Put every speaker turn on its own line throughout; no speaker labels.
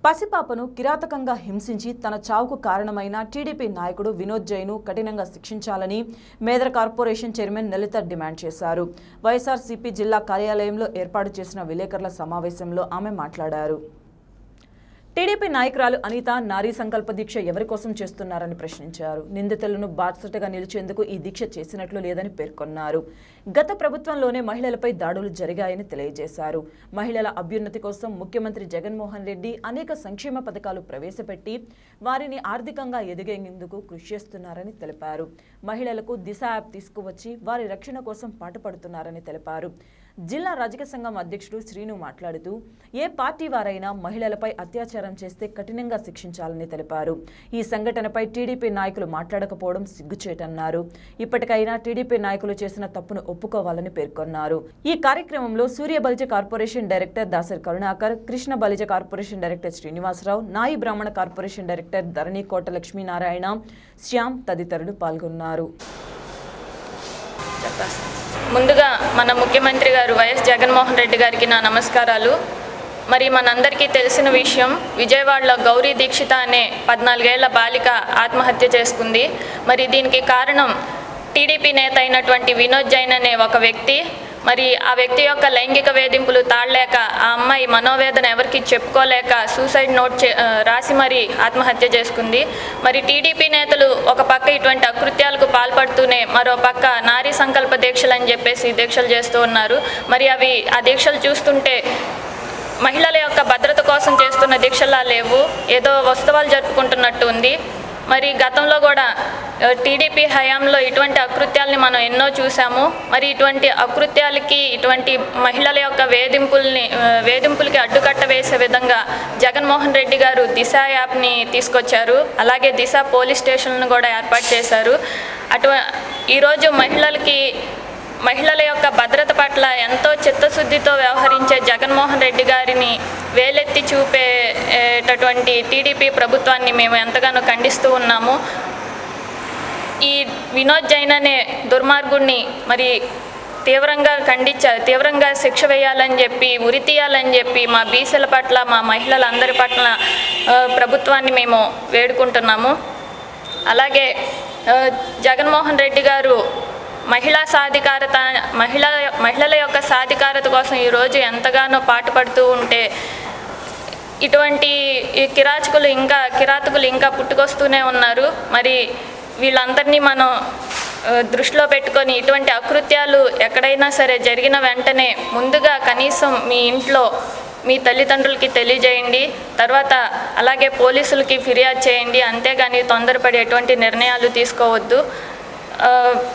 పసిపాపను కిరాతకంగా హింసించి తన చావుకు కారణమైన టీడీపీ నాయకుడు వినోద్ జైను కఠినంగా శిక్షించాలని Medara corporation chairman Lalitha demand చేశారు వైఎస్ఆర్సీపీ జిల్లా కార్యాలయంలో ఏర్పాటు చేసిన విలేకరుల సమావేశంలో ఆమె మాట్లాడారు టీడీపీ నాయకురాలు అనిత నారీ సంకల్ప దీక్ష ఎవరి కోసం చేస్తున్నారని ప్రశ్నించారు నిందితులను బాధ్యతగా నిలిచేందుకు ఈ దీక్ష చేసినట్లు లేదని పేర్కొన్నారు గత ప్రభుత్వంలోనే మహిళలపై దాడులు జరిగాయని తెలియజేశారు మహిళల అభ్యున్నతి కోసం ముఖ్యమంత్రి జగన్మోహన్ రెడ్డి అనేక సంక్షేమ పథకాలు ప్రవేశపెట్టి వారిని ఆర్థికంగా ఎదిగేందుకు కృషి చేస్తున్నారని తెలిపారు మహిళలకు దిశ యాప్ తీసుకువచ్చి వారి రక్షణ కోసం పాటుపడుతున్నారని తెలిపారు జిల్లా రజక సంఘం అధ్యక్షుడు శ్రీను మాట్లాడుతూ ఏ పార్టీ వారైనా మహిళలపై అత్యాచారం చేస్తే కఠినంగా శిక్షించాలని తెలిపారు ఈ సంఘటనపై టీడీపీ నాయకులు మాట్లాడకపోవడం సిగ్గుచేటన్నారు ఇప్పటికైనా టీడీపీ నాయకులు చేసిన తప్పును ఒప్పుకోవాలని పేర్కొన్నారు ఈ కార్యక్రమంలో Surya Balija corporation director Dasari Karunakar Krishna Balija corporation director Srinivasarao Nayi Brahmana corporation director Dharani Kota Lakshminarayana Shyam తదితరులు పాల్గొన్నారు
చెప్పేస్తాను ముందుగా మన ముఖ్యమంత్రి గారు వైఎస్ జగన్మోహన్ రెడ్డి గారికి నా నమస్కారాలు మరి మనందరికీ తెలిసిన విషయం విజయవాడలో గౌరీ దీక్షిత అనే పద్నాలుగేళ్ల బాలిక ఆత్మహత్య చేసుకుంది మరి దీనికి కారణం టీడీపీ నేత అయినటువంటి వినోద్ జైన్ అనే ఒక వ్యక్తి మరి ఆ వ్యక్తి యొక్క లైంగిక వేధింపులు తాళలేక ఆ అమ్మాయి మనోవేదన ఎవరికి చెప్పుకోలేక సూసైడ్ నోట్ చే ఆ, రాసి మరి ఆత్మహత్య చేసుకుంది మరి టీడీపీ నేతలు ఒక పక్క ఇటువంటి అకృత్యాలకు పాల్పడుతూనే మరో పక్క నారీ సంకల్ప దీక్షలు అని చెప్పేసి దీక్షలు చేస్తూ ఉన్నారు మరి అవి ఆ దీక్షలు చూస్తుంటే మహిళల యొక్క భద్రత కోసం చేస్తున్న దీక్షలా లేవు ఏదో ఉత్సవాలు జరుపుకుంటున్నట్టు ఉంది మరి గతంలో కూడా ఆ, టీడీపీ హయాంలో ఇటువంటి అకృత్యాల్ని మనం ఎన్నో చూసాము మరి ఇటువంటి అకృత్యాలకి ఇటువంటి మహిళల యొక్క వేధింపుల్ని ఆ, వేధింపులకి అడ్డుకట్ట వేసే విధంగా జగన్మోహన్ రెడ్డి గారు దిశ యాప్ని తీసుకొచ్చారు అలాగే దిశ పోలీస్ స్టేషన్లను కూడా ఏర్పాటు చేశారు అటు ఈరోజు మహిళలకి మహిళల యొక్క భద్రత పట్ల ఎంతో చిత్తశుద్ధితో వ్యవహరించే జగన్మోహన్ రెడ్డి గారిని వేలెత్తి చూపేటటువంటి టీడీపీ ప్రభుత్వాన్ని మేము ఎంతగానో ఖండిస్తూ ఉన్నాము ఈ వినోద్ జైన్ అనే దుర్మార్గుడిని మరి తీవ్రంగా ఖండించ తీవ్రంగా శిక్ష వేయాలని చెప్పి ఉరి తీయాలని చెప్పి మా బీసీల పట్ల మా మహిళలందరి పట్ల ఆ, ప్రభుత్వాన్ని మేము వేడుకుంటున్నాము అలాగే ఆ, జగన్మోహన్ రెడ్డి గారు మహిళా సాధికారత మహిళ మహిళల యొక్క సాధికారత కోసం ఈరోజు ఎంతగానో పాటుపడుతూ ఉంటే ఇటువంటి ఈ కిరాచకులు ఇంకా కిరాతకులు ఇంకా పుట్టుకొస్తూనే ఉన్నారు మరి వీళ్ళందరినీ మనం ఆ, దృష్టిలో పెట్టుకొని ఇటువంటి అకృత్యాలు ఎక్కడైనా సరే జరిగిన వెంటనే ముందుగా కనీసం మీ ఇంట్లో మీ తల్లిదండ్రులకి తెలియజేయండి తర్వాత అలాగే పోలీసులకి ఫిర్యాదు చేయండి అంతేగాని తొందరపడి ఎటువంటి నిర్ణయాలు తీసుకోవద్దు ఆ,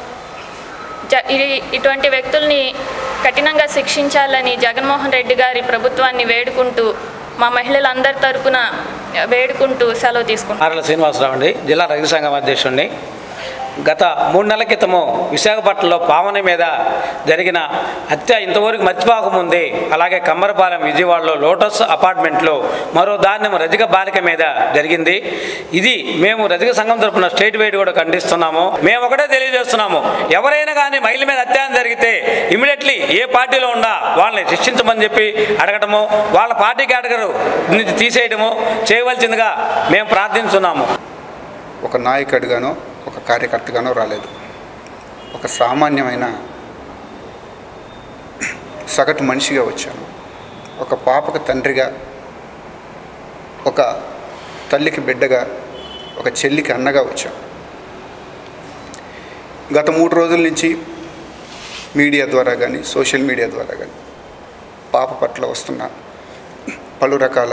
జ ఇ- ఇటువంటి వ్యక్తుల్ని కఠినంగా శిక్షించాలని జగన్మోహన్ రెడ్డి గారి ప్రభుత్వాన్ని వేడుకుంటూ మా మహిళలందరి తరపున వేడుకుంటూ సెలవు తీసుకుంటాం
ఆర్ల శ్రీనివాసరావు అండి జిల్లా రైతు సంఘం అధ్యక్షుడిని గత మూడు నెలల క్రితము విశాఖపట్నంలో పావని మీద జరిగిన హత్య ఇంతవరకు మర్చిపోకముందే అలాగే కమ్మరపాలెం విజయవాడలో లోటస్ అపార్ట్మెంట్లో మరో దారుణం రజక బాలిక మీద జరిగింది ఇది మేము రజక సంఘం తరపున స్టేట్ వైడ్ కూడా ఖండిస్తున్నాము మేము ఒకటే తెలియజేస్తున్నాము ఎవరైనా కానీ మహిళ మీద అత్యాచారం జరిగితే ఇమీడియట్లీ ఏ పార్టీలో ఉండా వాళ్ళని శిక్షించమని చెప్పి అడగటము వాళ్ళ పార్టీ కేటగరు నుంచి తీసేయడము చేయవలసిందిగా మేము ప్రార్థించున్నాము
ఒక నాయకుడిగానో ఒక కార్యకర్తగానో రాలేదు ఒక సామాన్యమైన సగటు మనిషిగా వచ్చాను ఒక పాపకు తండ్రిగా ఒక తల్లికి బిడ్డగా ఒక చెల్లికి అన్నగా వచ్చాను గత మూడు రోజుల నుంచి మీడియా ద్వారా కానీ సోషల్ మీడియా ద్వారా కానీ పాప పట్ల వస్తున్న పలు రకాల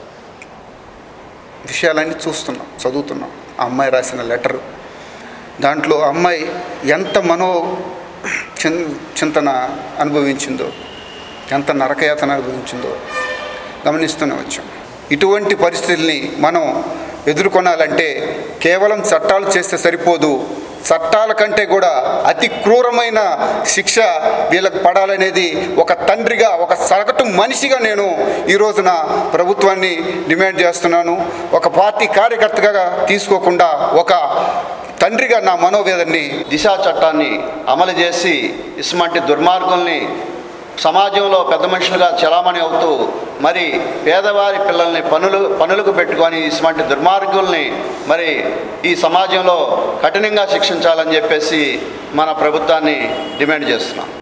విషయాలన్నీ చూస్తున్నాం చదువుతున్నాం ఆ అమ్మాయి రాసిన లెటర్ దాంట్లో ఆ అమ్మాయి ఎంత మనో చిన్ చింతన అనుభవించిందో ఎంత నరకయాతన అనుభవించిందో గమనిస్తూనే వచ్చాం ఇటువంటి పరిస్థితుల్ని మనం ఎదుర్కొనాలంటే కేవలం చట్టాలు చేస్తే సరిపోదు చట్టాల కంటే కూడా అతి క్రూరమైన శిక్ష వీళ్ళకి పడాలనేది ఒక తండ్రిగా ఒక సగటు మనిషిగా నేను ఈ రోజున ప్రభుత్వాన్ని డిమాండ్ చేస్తున్నాను ఒక పార్టీ కార్యకర్తగా తీసుకోకుండా ఒక తండ్రిగా నా మనోవేదనని
దిశా చట్టాన్ని అమలు చేసి ఇటువంటి దుర్మార్గుల్ని సమాజంలో పెద్ద మనుషులుగా చలామణి అవుతూ మరి పేదవారి పిల్లల్ని పనులు పనులకు పెట్టుకొని ఇటువంటి దుర్మార్గుల్ని మరి ఈ సమాజంలో కఠినంగా శిక్షించాలని చెప్పేసి మన ప్రభుత్వాన్ని డిమాండ్ చేస్తున్నాం